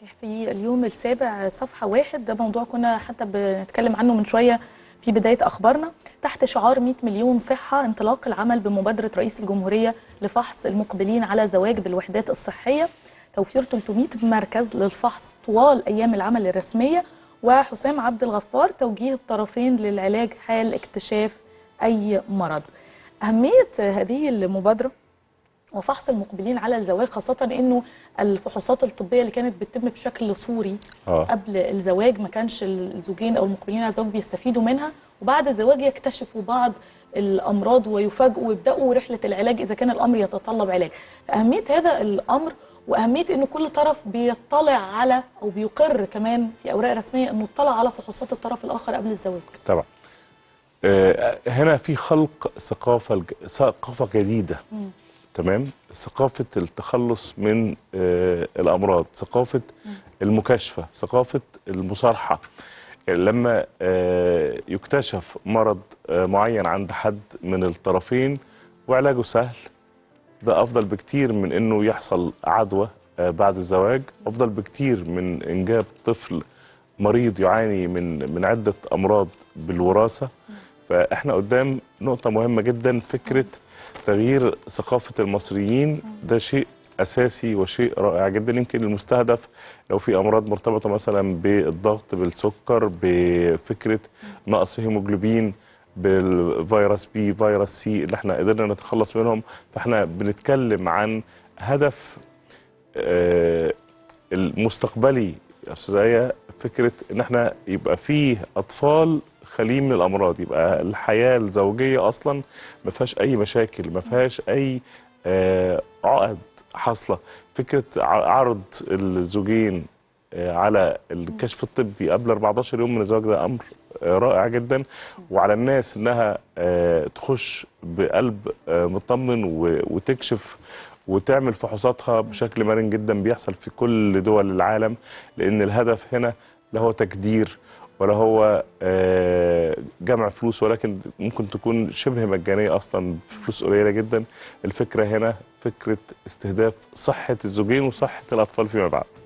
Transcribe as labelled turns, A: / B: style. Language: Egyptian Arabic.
A: في اليوم السابع صفحة واحد ده موضوع كنا حتى بنتكلم عنه من شوية في بداية أخبارنا تحت شعار 100 مليون صحة انطلاق العمل بمبادرة رئيس الجمهورية لفحص المقبلين على زواج بالوحدات الصحية توفير 300 مركز للفحص طوال أيام العمل الرسمية وحسام عبد الغفار توجيه الطرفين للعلاج حال اكتشاف أي مرض أهمية هذه المبادرة وفحص المقبلين على الزواج خاصة انه الفحوصات الطبية اللي كانت بتتم بشكل صوري
B: آه.
A: قبل الزواج ما كانش الزوجين او المقبلين على الزواج بيستفيدوا منها وبعد الزواج يكتشفوا بعض الامراض ويفاجئوا ويبداوا رحلة العلاج اذا كان الامر يتطلب علاج فاهمية هذا الامر واهميه ان كل طرف بيطلع على او بيقر كمان في اوراق رسميه انه اطلع على فحوصات الطرف الاخر قبل الزواج
B: طبعا آه، هنا في خلق ثقافه الج- ثقافه جديده تمام ثقافه التخلص من آه، الامراض ثقافه المكاشفه ثقافه المصارحه يعني لما آه، يكتشف مرض آه، معين عند حد من الطرفين وعلاجه سهل ده افضل بكتير من انه يحصل عدوى آه، بعد الزواج افضل بكتير من انجاب طفل مريض يعاني من من عده امراض بالوراثه فاحنا قدام نقطه مهمه جدا فكره تغيير ثقافه المصريين ده شيء اساسي وشيء رائع جدا يمكن المستهدف لو في امراض مرتبطه مثلا بالضغط بالسكر بفكره نقص هيموجلوبين بالفيروس بي فيروس سي اللي احنا قدرنا نتخلص منهم فاحنا بنتكلم عن هدف آه، المستقبلي يا استاذ آية فكره ان احنا يبقى فيه اطفال خاليين من الامراض يبقى الحياه الزوجيه اصلا ما فيهاش اي مشاكل ما فيهاش اي آه، عقد حاصله فكره ع- عرض الزوجين آه، على الكشف الطبي قبل 14 يوم من الزواج ده امر آه، رائع جدا وعلى الناس انها آه، تخش بقلب آه، مطمن و- وتكشف وتعمل فحوصاتها بشكل مرن جدا بيحصل في كل دول العالم لان الهدف هنا لا هو تكدير ولا هو آه، جمع فلوس ولكن ممكن تكون شبه مجانيه اصلا بفلوس قليله جدا الفكره هنا فكره استهداف صحه الزوجين وصحه الاطفال فيما بعد